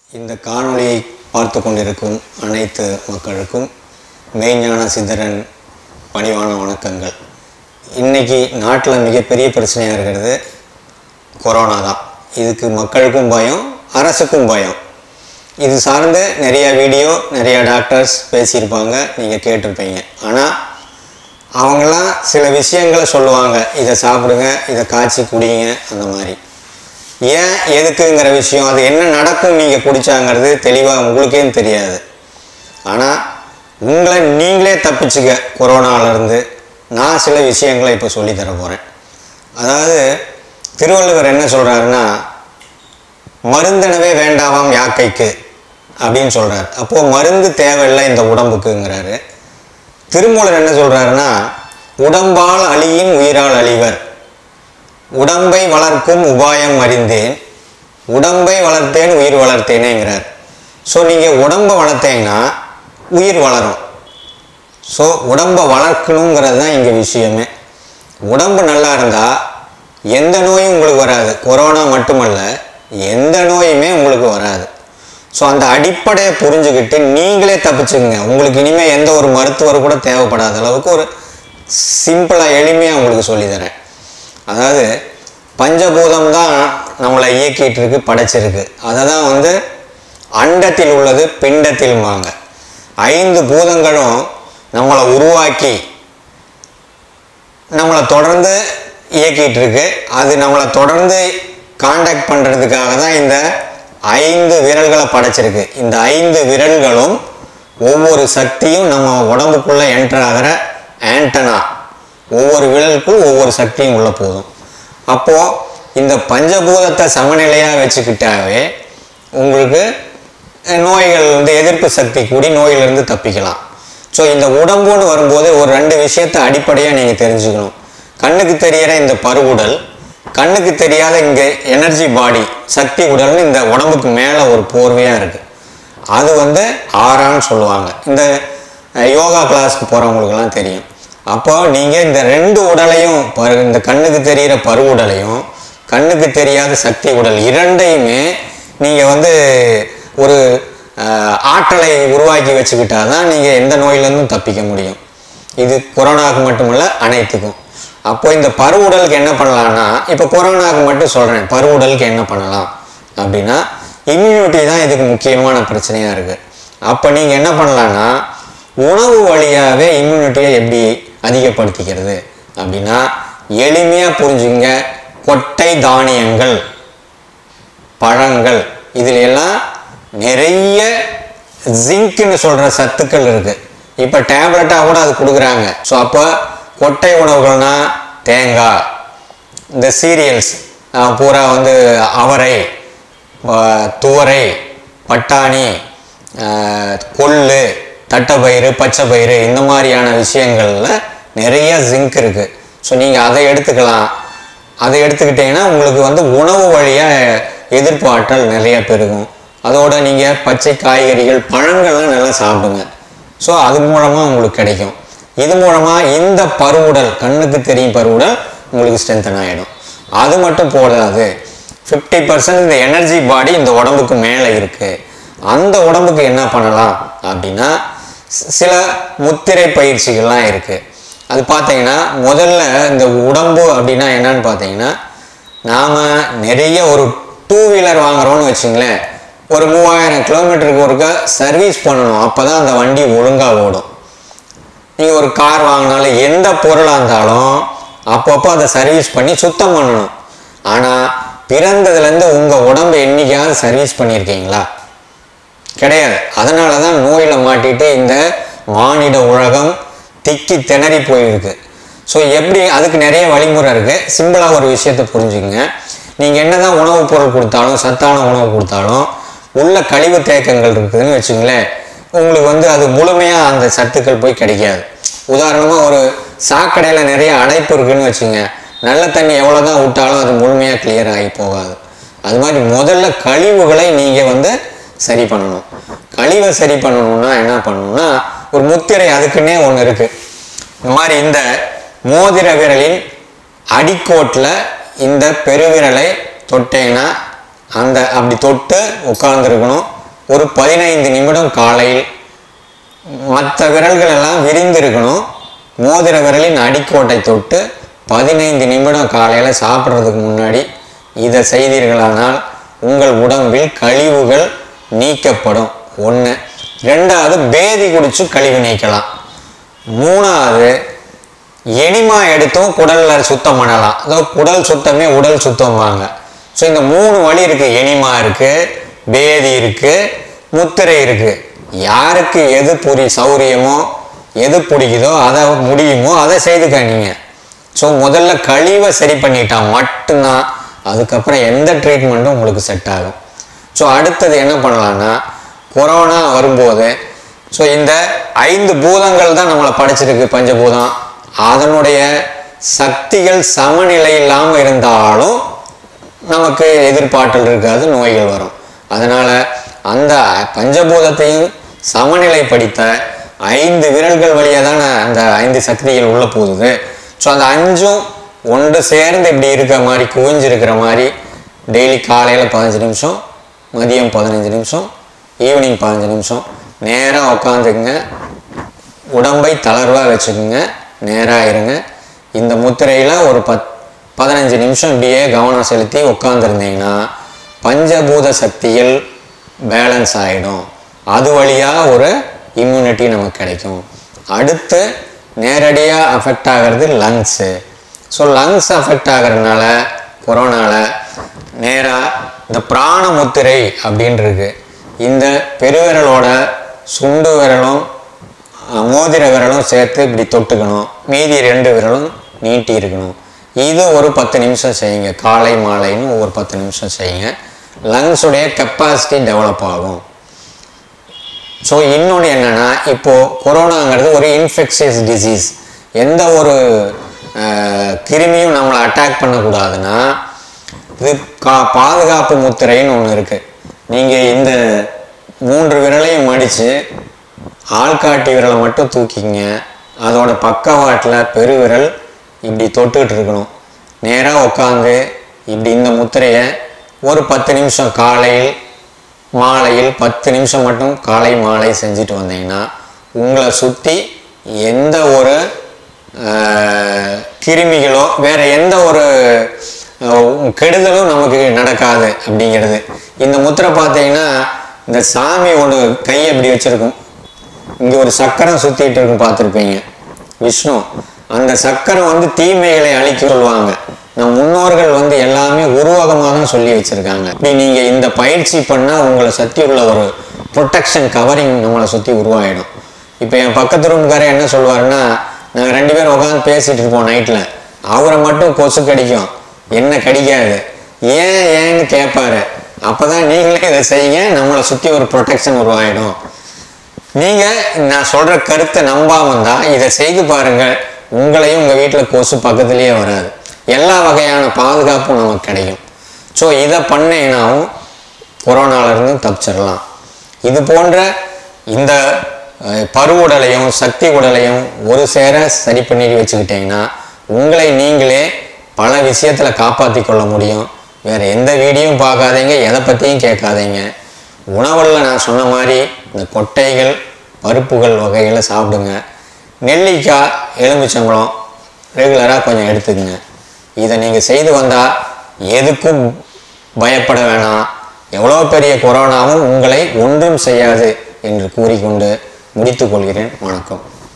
இந்த காணொளியை பார்த்து கொண்டிருக்கும் அனைத்து மக்களுக்கும் மெய்ஞான சித்தரன் பணிவான வணக்கங்கள் இன்னைக்கு நாட்டில் மிகப்பெரிய பிரச்சனையாக இருக்கிறது கொரோனா தான் இதுக்கு மக்களுக்கும் பயம் அரசுக்கும் பயம் இது சார்ந்து நிறைய வீடியோ நிறைய டாக்டர்ஸ் பேசியிருப்பாங்க நீங்கள் கேட்டிருப்பீங்க ஆனால் அவங்களாம் சில விஷயங்களை சொல்லுவாங்க இதை சாப்பிடுங்க இதை காய்ச்சி குடிங்க அந்த மாதிரி ஏன் எதுக்குங்கிற விஷயம் அது என்ன நடக்கும் நீங்கள் குடிச்சாங்கிறது தெளிவாக உங்களுக்கே தெரியாது ஆனால் உங்களை நீங்களே தப்பிச்சுக்க கொரோனாவிலேருந்து நான் சில விஷயங்களை இப்போ சொல்லி தர போகிறேன் அதாவது திருவள்ளுவர் என்ன சொல்கிறாருன்னா மருந்தெனவே வேண்டாவாம் யாக்கைக்கு அப்படின்னு சொல்கிறார் அப்போது மருந்து தேவையில்லை இந்த உடம்புக்குங்கிறாரு திருமூலர் என்ன சொல்கிறாருன்னா உடம்பால் அழியின் உயிரால் அழிவர் உடம்பை வளர்க்கும் உபாயம் அறிந்தேன் உடம்பை வளர்த்தேன் உயிர் வளர்த்தேனேங்கிறார் ஸோ நீங்கள் உடம்பை வளர்த்தீங்கன்னா உயிர் வளரும் ஸோ உடம்பை வளர்க்கணுங்கிறது தான் இங்கே விஷயமே உடம்பு நல்லா இருந்தால் எந்த நோயும் உங்களுக்கு வராது கொரோனா மட்டுமல்ல எந்த நோயுமே உங்களுக்கு வராது ஸோ அந்த அடிப்படையை புரிஞ்சுக்கிட்டு நீங்களே தப்பிச்சுக்குங்க உங்களுக்கு இனிமேல் எந்த ஒரு மருத்துவர் கூட தேவைப்படாத அளவுக்கு ஒரு சிம்பிளாக எளிமையாக உங்களுக்கு சொல்லித்தரேன் அதாவது பஞ்சபூதம் தான் நம்மளை இயக்கிட்டு இருக்கு படைச்சிருக்கு அதை தான் வந்து அண்டத்தில் உள்ளது பிண்டத்தில்மாங்க ஐந்து பூதங்களும் நம்மளை உருவாக்கி நம்மளை தொடர்ந்து இயக்கிட்டு இருக்கு அது நம்மளை தொடர்ந்து காண்டாக்ட் பண்ணுறதுக்காக தான் இந்த ஐந்து விரல்களை படைச்சிருக்கு இந்த ஐந்து விரல்களும் ஒவ்வொரு சக்தியும் நம்ம உடம்புக்குள்ளே என்டர் ஆகிற ஆண்டனா ஒவ்வொரு விரலுக்கும் ஒவ்வொரு சக்தியும் உள்ள போதும் அப்போது இந்த பஞ்சபூதத்தை சமநிலையாக வச்சுக்கிட்டாவே உங்களுக்கு நோய்கள் வந்து எதிர்ப்பு சக்தி கூடி நோயிலிருந்து தப்பிக்கலாம் ஸோ இந்த உடம்புன்னு வரும்போது ஒரு ரெண்டு விஷயத்தை அடிப்படையாக நீங்கள் தெரிஞ்சுக்கணும் கண்ணுக்கு தெரிகிற இந்த பருவுடல் கண்ணுக்கு தெரியாத இங்கே எனர்ஜி பாடி சக்தி உடல்னு இந்த உடம்புக்கு மேலே ஒரு போர்வையாக இருக்குது அது வந்து ஆறான்னு சொல்லுவாங்க இந்த யோகா கிளாஸ்க்கு போகிறவங்களுக்கெல்லாம் தெரியும் அப்போ நீங்கள் இந்த ரெண்டு உடலையும் பரு இந்த கண்ணுக்கு தெரிகிற பருவுடலையும் கண்ணுக்கு தெரியாத சக்தி உடல் இரண்டையுமே நீங்கள் வந்து ஒரு ஆற்றலை உருவாக்கி வச்சுக்கிட்டா தான் நீங்கள் எந்த நோயிலேருந்தும் தப்பிக்க முடியும் இது கொரோனாவுக்கு மட்டுமல்ல அனைத்துக்கும் அப்போ இந்த பருவுடலுக்கு என்ன பண்ணலான்னா இப்போ கொரோனாவுக்கு மட்டும் சொல்கிறேன் பருவுடலுக்கு என்ன பண்ணலாம் அப்படின்னா இம்யூனிட்டி தான் இதுக்கு முக்கியமான பிரச்சனையாக இருக்குது அப்போ நீங்கள் என்ன பண்ணலான்னா உணவு வழியாகவே இம்யூனிட்டியை எப்படி அதிகப்படுத்திக்கிறது அப்படின்னா எளிமையாக புரிஞ்சுங்க கொட்டை தானியங்கள் பழங்கள் இதில் எல்லாம் நிறைய ஜிங்க்னு சொல்கிற சத்துக்கள் இருக்குது இப்போ டேப்லெட்டாக கூட அது கொடுக்குறாங்க ஸோ அப்போ கொட்டை உணவுகள்னா தேங்காய் இந்த சீரியல்ஸ் பூரா வந்து அவரை துவரை பட்டாணி கொள்ளு தட்டைப்பயிறு பச்சை பயிறு இந்த மாதிரியான விஷயங்களில் நிறைய ஜிங்க் இருக்குது ஸோ நீங்கள் அதை எடுத்துக்கலாம் அதை எடுத்துக்கிட்டிங்கன்னா உங்களுக்கு வந்து உணவு வழியாக எதிர்ப்பு ஆற்றல் நிறைய பெருகும் அதோட நீங்கள் பச்சை காய்கறிகள் பழங்கள்லாம் நல்லா சாப்பிடுங்க ஸோ அது மூலமாக உங்களுக்கு கிடைக்கும் இது மூலமாக இந்த பருவுடல் கண்ணுக்கு தெரியும் பருவுடல் உங்களுக்கு ஸ்ட்ரென்தன் ஆகிடும் அது மட்டும் போதாது ஃபிஃப்டி பர்சன்ட் இந்த எனர்ஜி பாடி இந்த உடம்புக்கு மேலே இருக்குது அந்த உடம்புக்கு என்ன பண்ணலாம் அப்படின்னா சில முத்திரை பயிற்சிகள்லாம் இருக்குது அது பார்த்தீங்கன்னா முதல்ல இந்த உடம்பு அப்படின்னா என்னன்னு பார்த்தீங்கன்னா நாம் நிறைய ஒரு டூ வீலர் வாங்குறோம்னு வச்சுங்களேன் ஒரு மூவாயிரம் கிலோமீட்டருக்கு ஒருக்க சர்வீஸ் பண்ணணும் அப்போ தான் அந்த வண்டி ஒழுங்காக ஓடும் நீங்கள் ஒரு கார் வாங்கினாலும் எந்த பொருளாக இருந்தாலும் அப்பப்போ அதை சர்வீஸ் பண்ணி சுத்தம் பண்ணணும் ஆனால் பிறந்ததுலேருந்து உங்கள் உடம்பை என்றைக்காவது சர்வீஸ் பண்ணியிருக்கீங்களா கிடையாது அதனால தான் நோயில் மாட்டிட்டு இந்த மானிட உலகம் திக்கி திணறி போயிருக்கு ஸோ எப்படி அதுக்கு நிறைய வழிமுறை இருக்குது சிம்பிளாக ஒரு விஷயத்தை புரிஞ்சுக்கங்க நீங்கள் என்ன தான் உணவுப் பொருள் கொடுத்தாலும் சத்தான உணவு கொடுத்தாலும் உள்ள கழிவு தேக்கங்கள் இருக்குதுன்னு வச்சுங்களேன் உங்களுக்கு வந்து அது முழுமையாக அந்த சத்துக்கள் போய் கிடைக்காது உதாரணமாக ஒரு சாக்கடையில் நிறைய அடைப்பு இருக்குன்னு வச்சுங்க நல்ல தண்ணி எவ்வளோ தான் விட்டாலும் அது முழுமையாக கிளியர் ஆகி போகாது அது மாதிரி முதல்ல கழிவுகளை நீங்கள் வந்து சரி பண்ணணும் கழிவை சரி பண்ணணும்னா என்ன பண்ணணும்னா ஒரு முத்திரை அதுக்குன்னே ஒன்று இருக்குது இந்த மாதிரி இந்த மோதிர விரலின் அடிக்கோட்டில் இந்த பெருவிரலை தொட்டேன்னா அந்த அப்படி தொட்டு உட்கார்ந்துருக்கணும் ஒரு பதினைந்து நிமிடம் காலையில் மற்ற விரல்கள் எல்லாம் விரிந்து இருக்கணும் மோதிர விரலின் அடிக்கோட்டை தொட்டு பதினைந்து நிமிடம் காலையில் சாப்பிட்றதுக்கு முன்னாடி இதை செய்தீர்களானால் உங்கள் உடம்பில் கழிவுகள் நீக்கப்படும் ஒன்று ரெண்டாவது பேதி குடிச்சு கழிவு நீக்கலாம் மூணாவது எனிமா எடுத்தும் குடல்ல சுத்தம் பண்ணலாம் அதோ குடல் சுத்தமே உடல் சுத்தம்வாங்க ஸோ இந்த மூணு வழி இருக்கு எனிமா இருக்கு பேதி இருக்கு முத்திரை இருக்கு யாருக்கு எது புரி சௌரியமோ எது பிடிக்குதோ அதை முடியுமோ அதை செய்துக்க நீங்க ஸோ முதல்ல கழிவை சரி பண்ணிட்டா மட்டும்தான் அதுக்கப்புறம் எந்த ட்ரீட்மெண்ட்டும் உங்களுக்கு செட் ஆகும் ஸோ அடுத்தது என்ன பண்ணலாம்னா கொரோனா வரும்போது ஸோ இந்த ஐந்து பூதங்கள் தான் நம்மளை படைச்சிருக்கு பஞ்சபூதம் அதனுடைய சக்திகள் சமநிலை இல்லாமல் இருந்தாலும் நமக்கு எதிர்பார்த்தல் இருக்காது நோய்கள் வரும் அதனால் அந்த பஞ்சபூதத்தையும் சமநிலைப்படுத்த ஐந்து விரல்கள் வழியாக தானே அந்த ஐந்து சக்திகள் உள்ள போகுது ஸோ அந்த அஞ்சும் ஒன்று சேர்ந்து இப்படி இருக்கிற மாதிரி குவிஞ்சிருக்கிற மாதிரி டெய்லி காலையில் பதினஞ்சு நிமிஷம் மதியம் பதினஞ்சு நிமிஷம் ஈவினிங் பதினஞ்சு நிமிஷம் நேராக உட்காந்துக்குங்க உடம்பை தளர்வாக வச்சுக்கோங்க நேராக இருங்க இந்த முத்திரையில் ஒரு பத் பதினஞ்சு நிமிஷம் இப்படியே கவனம் செலுத்தி உட்காந்துருந்தீங்கன்னா பஞ்சபூத சக்தியில் பேலன்ஸ் ஆகிடும் அது வழியாக ஒரு இம்யூனிட்டி நமக்கு கிடைக்கும் அடுத்து நேரடியாக அஃபெக்ட் ஆகிறது லங்ஸு ஸோ லங்ஸ் அஃபெக்ட் ஆகிறதுனால கொரோனாவில் நேராக இந்த பிராண முத்திரை அப்படின்னு இருக்கு இந்த பெருவிரலோட சுண்டு விரலும் அஹ், மோதிர விரலும் சேர்த்து இப்படி தொட்டுக்கணும் மீதி ரெண்டு விரலும் நீட்டி இருக்கணும் இது ஒரு பத்து நிமிஷம் செய்யுங்க காலை மாலைன்னு ஒரு பத்து நிமிஷம் செய்யுங்க லங்ஸுடைய கெப்பாசிட்டி டெவலப் ஆகும் ஸோ இன்னொன்று என்னென்னா இப்போது கொரோனாங்கிறது ஒரு இன்ஃபெக்ஷியஸ் டிசீஸ் எந்த ஒரு அஹ், கிருமியும் நம்மளை அட்டாக் பண்ணக்கூடாதுன்னா இது கா பாதுகாப்பு முத்திரைன்னு ஒன்று இருக்குது நீங்கள் இந்த மூன்று விரலையும் மடித்து ஆள்காட்டி விரலை மட்டும் தூக்கிங்க அதோட பக்கவாட்டில் பெருவிரல் இப்படி தொட்டுக்கிட்டு இருக்கணும் நேராக உட்காந்து இப்படி இந்த முத்திரையை ஒரு பத்து நிமிஷம் காலையில் மாலையில் பத்து நிமிஷம் மட்டும் காலை மாலை செஞ்சுட்டு வந்தீங்கன்னா உங்களை சுற்றி எந்த ஒரு ஆஹ், கிருமிகளோ வேற எந்த ஒரு ஆஹ், கெடுதலும் நமக்கு நடக்காது அப்படிங்கிறது இந்த முத்திரை பார்த்தீங்கன்னா இந்த சாமி ஒன்று கையை இப்படி வச்சிருக்கும் இங்கே ஒரு சக்கரம் சுற்றிட்டு இருக்கும் பார்த்துருப்பீங்க விஷ்ணு அந்த சக்கரம் வந்து தீமைகளை அழிக்க சொல்லுவாங்க நம் முன்னோர்கள் வந்து எல்லாமே உருவகமாக தான் சொல்லி வச்சிருக்காங்க இப்படி நீங்கள் இந்த பயிற்சி பண்ணால் உங்களை சுற்றி உள்ள ஒரு ப்ரொடெக்ஷன் கவரிங் நம்மளை சுற்றி உருவாயிடும் இப்போ என் பக்கத்து ரூம்காரர் என்ன சொல்லுவாருன்னா நாங்கள் ரெண்டு பேரும் உட்காந்து பேசிட்டு இருப்போம் நைட்டில் அவரை மட்டும் கொசு கடிக்கும் என்ன கடிக்காது ஏன் ஏன்னு கேட்பாரு அப்பதான் நீங்களே இதை செய்யுங்க நம்மளை சுற்றி ஒரு ப்ரொடெக்ஷன் உருவாயிடும் நீங்க நான் சொல்ற கருத்தை நம்பாம தான் இதை செய்து பாருங்க உங்களையும் உங்க வீட்டில் கொசு பக்கத்துலயே வராது எல்லா வகையான பாதுகாப்பும் நமக்கு கிடைக்கும் ஸோ இதை பண்ணேனாவும் கொரோனால இருந்து தப்பிச்சிடலாம் இது போன்ற இந்த அஹ், பருவுடலையும் சக்தி உடலையும் ஒரு சேர சரி பண்ணி வச்சுக்கிட்டீங்கன்னா உங்களை நீங்களே பல விஷயத்தில் காப்பாற்றி கொள்ள முடியும் வேற எந்த வீடியோவும் பார்க்காதீங்க எதை பற்றியும் கேட்காதீங்க உணவில் நான் சொன்ன மாதிரி இந்த கொட்டைகள் பருப்புகள் வகைகளை சாப்பிடுங்க நெல்லிக்காய் எலுமிச்சம்பழம் ரெகுலராக கொஞ்சம் எடுத்துக்கங்க இதை நீங்கள் செய்து வந்தால் எதுக்கும் பயப்பட வேணாம் எவ்வளோ பெரிய கொரோனாவும் உங்களை ஒன்றும் செய்யாது என்று கூறிக்கொண்டு முடித்துக்கொள்கிறேன் வணக்கம்